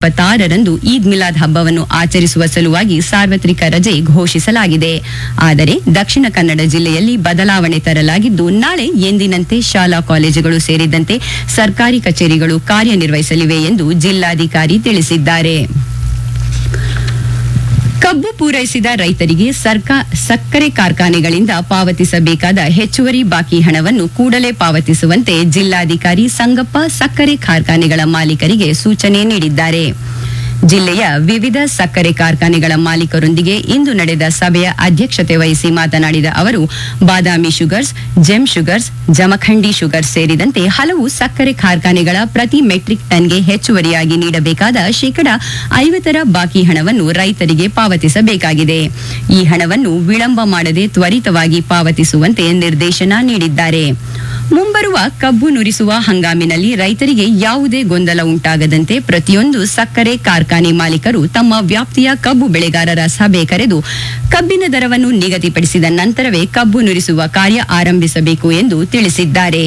ಇಪ್ಪತ್ತಾರರಂದು ಈದ್ ಮಿಲಾದ್ ಹಬ್ಬವನ್ನು ಆಚರಿಸುವ ಸಲುವಾಗಿ ಸಾರ್ವತ್ರಿಕ ರಜೆ ಘೋಷಿಸಲಾಗಿದೆ ಆದರೆ ದಕ್ಷಿಣ ಕನ್ನಡ ಜಿಲ್ಲೆಯಲ್ಲಿ ಬದಲಾವಣೆ ತರಲಾಗಿದ್ದು ನಾಳೆ ಎಂದಿನಂತೆ ಶಾಲಾ ಕಾಲೇಜುಗಳು ಸೇರಿದಂತೆ ಸರ್ಕಾರಿ ಕಚೇರಿಗಳು ಕಾರ್ಯನಿರ್ವಹಿಸಲಿವೆ ಎಂದು ಜಿಲ್ಲಾಧಿಕಾರಿ ತಿಳಿಸಿದ್ದಾರೆ ಕಬ್ಬು ಪೂರೈಸಿದ ರೈತರಿಗೆ ಸರ್ಕಾ ಸಕ್ಕರೆ ಕಾರ್ಖಾನೆಗಳಿಂದ ಪಾವತಿಸಬೇಕಾದ ಹೆಚ್ಚುವರಿ ಬಾಕಿ ಹಣವನ್ನು ಕೂಡಲೇ ಪಾವತಿಸುವಂತೆ ಜಿಲ್ಲಾಧಿಕಾರಿ ಸಂಗಪ್ಪ ಸಕ್ಕರೆ ಕಾರ್ಖಾನೆಗಳ ಮಾಲೀಕರಿಗೆ ಸೂಚನೆ ನೀಡಿದ್ದಾರೆ ಜಿಲ್ಲೆಯ ವಿವಿಧ ಸಕ್ಕರೆ ಕಾರ್ಖಾನೆಗಳ ಮಾಲೀಕರೊಂದಿಗೆ ಇಂದು ನಡೆದ ಸಭೆಯ ಅಧ್ಯಕ್ಷತೆ ವಹಿಸಿ ಮಾತನಾಡಿದ ಅವರು Badami Sugars Gem Sugars Jamkhandi Sugars ಸೇರಿದಂತೆ ಹಲವು ಸಕ್ಕರೆ ಕಾರ್ಖಾನೆಗಳ ಪ್ರತಿ ಮೆಟ್ರಿಕ್ ಟನ್ಗೆ ಹೆಚ್ಚುವರಿಯಾಗಿ ನೀಡಬೇಕಾದ ಶೇಕಡ ಐವತ್ತರ ಬಾಕಿ ಹಣವನ್ನು ರೈತರಿಗೆ ಪಾವತಿಸಬೇಕಾಗಿದೆ ಈ ಹಣವನ್ನು ವಿಳಂಬ ಮಾಡದೆ ತ್ವರಿತವಾಗಿ ಪಾವತಿಸುವಂತೆ ನಿರ್ದೇಶನ ನೀಡಿದ್ದಾರೆ ಮುಂಬರುವ ಕಬ್ಬು ನುರಿಸುವ ಹಂಗಾಮಿನಲ್ಲಿ ರೈತರಿಗೆ ಯಾವುದೇ ಗೊಂದಲ ಉಂಟಾಗದಂತೆ ಪ್ರತಿಯೊಂದು ಸಕ್ಕರೆ ಕಾರ್ಖಾನೆ ಮಾಲೀಕರು ತಮ್ಮ ವ್ಯಾಪ್ತಿಯ ಕಬ್ಬು ಬೆಳೆಗಾರರ ಸಭೆ ಕರೆದು ಕಬ್ಬಿನ ದರವನ್ನು ನಿಗದಿಪಡಿಸಿದ ನಂತರವೇ ಕಬ್ಬು ನುರಿಸುವ ಕಾರ್ಯ ಆರಂಭಿಸಬೇಕು ಎಂದು ತಿಳಿಸಿದ್ದಾರೆ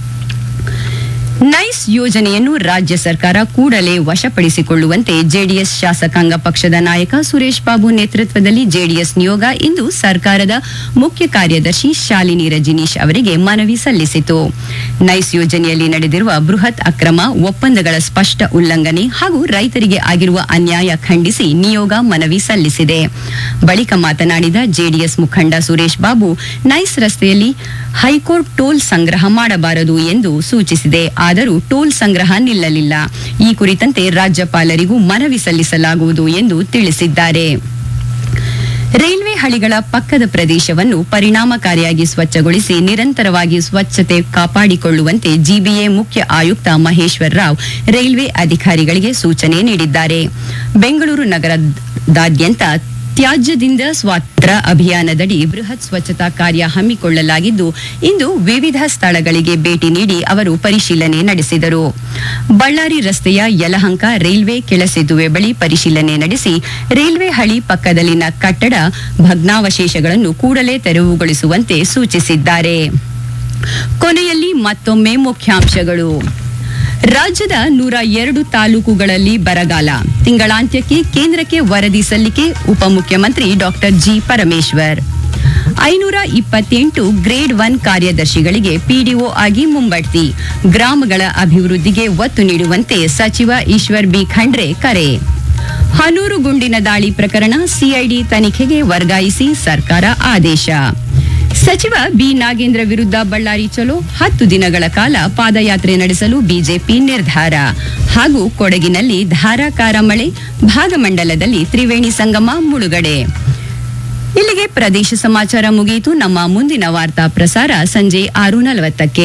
ನೈಸ್ ಯೋಜನೆಯನ್ನು ರಾಜ್ಯ ಸರ್ಕಾರ ಕೂಡಲೇ ವಶಪಡಿಸಿಕೊಳ್ಳುವಂತೆ ಜೆಡಿಎಸ್ ಶಾಸಕಾಂಗ ಪಕ್ಷದ ನಾಯಕ ಸುರೇಶ್ ಬಾಬು ನೇತೃತ್ವದಲ್ಲಿ ಜೆಡಿಎಸ್ ನಿಯೋಗ ಇಂದು ಸರ್ಕಾರದ ಮುಖ್ಯ ಕಾರ್ಯದರ್ಶಿ ಶಾಲಿನಿ ರಜನೀಶ್ ಅವರಿಗೆ ಮನವಿ ಸಲ್ಲಿಸಿತು ನೈಸ್ ಯೋಜನೆಯಲ್ಲಿ ನಡೆದಿರುವ ಬೃಹತ್ ಅಕ್ರಮ ಒಪ್ಪಂದಗಳ ಸ್ಪಷ್ಟ ಉಲ್ಲಂಘನೆ ಹಾಗೂ ರೈತರಿಗೆ ಆಗಿರುವ ಅನ್ಯಾಯ ಖಂಡಿಸಿ ನಿಯೋಗ ಮನವಿ ಸಲ್ಲಿಸಿದೆ ಬಳಿಕ ಮಾತನಾಡಿದ ಜೆಡಿಎಸ್ ಮುಖಂಡ ಸುರೇಶ್ ಬಾಬು ನೈಸ್ ರಸ್ತೆಯಲ್ಲಿ ಹೈಕೋರ್ಟ್ ಟೋಲ್ ಸಂಗ್ರಹ ಮಾಡಬಾರದು ಎಂದು ಸೂಚಿಸಿದೆ ಆದರೂ ಟೋಲ್ ಸಂಗ್ರಹ ನಿಲ್ಲಲಿಲ್ಲ ಈ ಕುರಿತಂತೆ ರಾಜ್ಯಪಾಲರಿಗೂ ಮನವಿ ಸಲ್ಲಿಸಲಾಗುವುದು ಎಂದು ತಿಳಿಸಿದ್ದಾರೆ ರೈಲ್ವೆ ಹಳಿಗಳ ಪಕ್ಕದ ಪ್ರದೇಶವನ್ನು ಪರಿಣಾಮಕಾರಿಯಾಗಿ ಸ್ವಚ್ಛಗೊಳಿಸಿ ನಿರಂತರವಾಗಿ ಸ್ವಚ್ಛತೆ ಕಾಪಾಡಿಕೊಳ್ಳುವಂತೆ ಜಿಬಿಎ ಮುಖ್ಯ ಆಯುಕ್ತ ಮಹೇಶ್ವರ್ ರಾವ್ ರೈಲ್ವೆ ಅಧಿಕಾರಿಗಳಿಗೆ ಸೂಚನೆ ನೀಡಿದ್ದಾರೆ ಬೆಂಗಳೂರು ನಗರದಾದ್ಯಂತ ತ್ಯಾಜ್ಯದಿಂದ ಸ್ವಾತಂತ್ರ್ಯ ಅಭಿಯಾನದಡಿ ಬೃಹತ್ ಸ್ವಚ್ಛತಾ ಕಾರ್ಯ ಹಮ್ಮಿಕೊಳ್ಳಲಾಗಿದ್ದು ಇಂದು ವಿವಿಧ ಸ್ಥಳಗಳಿಗೆ ಭೇಟಿ ನೀಡಿ ಅವರು ಪರಿಶೀಲನೆ ನಡೆಸಿದರು ಬಳ್ಳಾರಿ ರಸ್ತೆಯ ಯಲಹಂಕ ರೈಲ್ವೆ ಕೆಳಸೇತುವೆ ಬಳಿ ಪರಿಶೀಲನೆ ನಡೆಸಿ ರೈಲ್ವೆ ಹಳಿ ಪಕ್ಕದಲ್ಲಿನ ಕಟ್ಟಡ ಭಗ್ನಾವಶೇಷಗಳನ್ನು ಕೂಡಲೇ ತೆರವುಗೊಳಿಸುವಂತೆ ಸೂಚಿಸಿದ್ದಾರೆ ಕೊನೆಯಲ್ಲಿ ಮತ್ತೊಮ್ಮೆ ಮುಖ್ಯಾಂಶಗಳು ರಾಜ್ಯದ ನೂರ ಎರಡು ತಾಲೂಕುಗಳಲ್ಲಿ ಬರಗಾಲ ತಿಂಗಳಾಂತ್ಯಕ್ಕೆ ಕೇಂದ್ರಕ್ಕೆ ವರದಿ ಸಲ್ಲಿಕೆ ಉಪಮುಖ್ಯಮಂತ್ರಿ ಡಾಕ್ಟರ್ ಜಿ ಪರಮೇಶ್ವರ್ ಐನೂರ ಇಪ್ಪತ್ತೆಂಟು ಗ್ರೇಡ್ ಒನ್ ಕಾರ್ಯದರ್ಶಿಗಳಿಗೆ ಪಿಡಿಒ ಆಗಿ ಮುಂಬಡ್ತಿ ಗ್ರಾಮಗಳ ಅಭಿವೃದ್ಧಿಗೆ ಒತ್ತು ನೀಡುವಂತೆ ಸಚಿವ ಈಶ್ವರ್ ಬಿ ಖಂಡ್ರೆ ಕರೆ ಹನೂರು ಗುಂಡಿನ ದಾಳಿ ಪ್ರಕರಣ ಸಿಐಡಿ ತನಿಖೆಗೆ ವರ್ಗಾಯಿಸಿ ಸರ್ಕಾರ ಆದೇಶ ಸಚಿವ ಬಿ ನಾಗೇಂದ್ರ ವಿರುದ್ಧ ಬಳ್ಳಾರಿ ಚಲೋ ಹತ್ತು ದಿನಗಳ ಕಾಲ ಪಾದಯಾತ್ರೆ ನಡೆಸಲು ಬಿಜೆಪಿ ನಿರ್ಧಾರ ಹಾಗೂ ಕೊಡಗಿನಲ್ಲಿ ಧಾರಾಕಾರ ಮಳೆ ಭಾಗಮಂಡಲದಲ್ಲಿ ತ್ರಿವೇಣಿ ಸಂಗಮ ಮುಳುಗಡೆ ಇಲ್ಲಿಗೆ ಪ್ರದೇಶ ಸಮಾಚಾರ ಮುಗಿಯಿತು ನಮ್ಮ ಮುಂದಿನ ವಾರ್ತಾ ಪ್ರಸಾರ ಸಂಜೆ ಆರು ನಲವತ್ತಕ್ಕೆ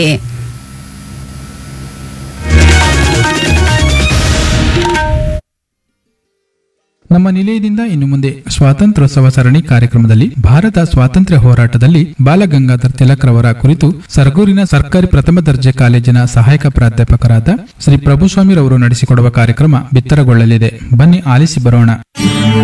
ನಮ್ಮ ನಿಲಯದಿಂದ ಇನ್ನು ಮುಂದೆ ಸ್ವಾತಂತ್ರ್ಯೋತ್ಸವ ಸರಣಿ ಕಾರ್ಯಕ್ರಮದಲ್ಲಿ ಭಾರತ ಸ್ವಾತಂತ್ರ್ಯ ಹೋರಾಟದಲ್ಲಿ ಬಾಲಗಂಗಾಧರ್ ತಿಲಕ್ ರವರ ಕುರಿತು ಸರಗೂರಿನ ಸರ್ಕಾರಿ ಪ್ರಥಮ ದರ್ಜೆ ಕಾಲೇಜಿನ ಸಹಾಯಕ ಪ್ರಾಧ್ಯಾಪಕರಾದ ಶ್ರೀ ಪ್ರಭುಸ್ವಾಮಿ ರವರು ನಡೆಸಿಕೊಡುವ ಕಾರ್ಯಕ್ರಮ ಬಿತ್ತರಗೊಳ್ಳಲಿದೆ ಬನ್ನಿ ಆಲಿಸಿ ಬರೋಣ